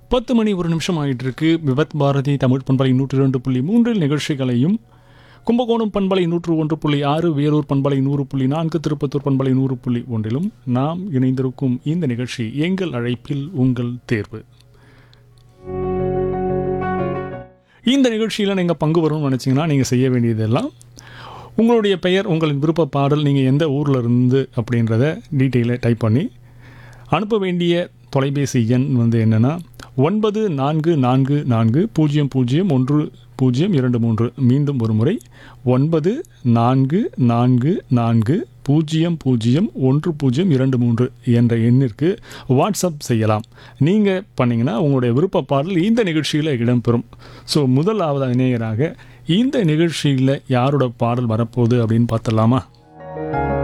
பத்து மணி ஒரு நிமிஷம் ஆயிட்டு இருக்கு விபத் பாரதி தமிழ் பண்பலை நூற்றி ரெண்டு புள்ளி மூன்றில் நிகழ்ச்சிகளையும் கும்பகோணம் பண்பலை நூற்று ஒன்று புள்ளி ஆறு வேலூர் பண்பலை நூறு புள்ளி நான்கு திருப்பத்தூர் பண்பலை நூறு புள்ளி ஒன்றிலும் நாம் இணைந்திருக்கும் இந்த நிகழ்ச்சி எங்கள் அழைப்பில் உங்கள் தேர்வு இந்த நிகழ்ச்சியில் நீங்கள் பங்கு வரணும்னு நினச்சிங்கன்னா நீங்கள் செய்ய வேண்டியதெல்லாம் உங்களுடைய பெயர் உங்களின் விருப்ப பாடல் நீங்கள் எந்த ஊரில் இருந்து அப்படின்றத டீட்டெயிலை டைப் பண்ணி அனுப்ப வேண்டிய தொலைபேசி எண் வந்து என்னென்னா ஒன்பது நான்கு நான்கு நான்கு பூஜ்ஜியம் பூஜ்ஜியம் ஒன்று பூஜ்ஜியம் இரண்டு மூன்று மீண்டும் ஒரு முறை ஒன்பது நான்கு நான்கு நான்கு பூஜ்ஜியம் பூஜ்ஜியம் ஒன்று பூஜ்ஜியம் இரண்டு மூன்று என்ற எண்ணிற்கு வாட்ஸ்அப் செய்யலாம் நீங்கள் பண்ணிங்கன்னா உங்களுடைய விருப்ப பாடல் இந்த நிகழ்ச்சியில் இடம்பெறும் ஸோ முதலாவது நேயராக இந்த நிகழ்ச்சியில் யாரோட பாடல் வரப்போகுது அப்படின்னு பார்த்துடலாமா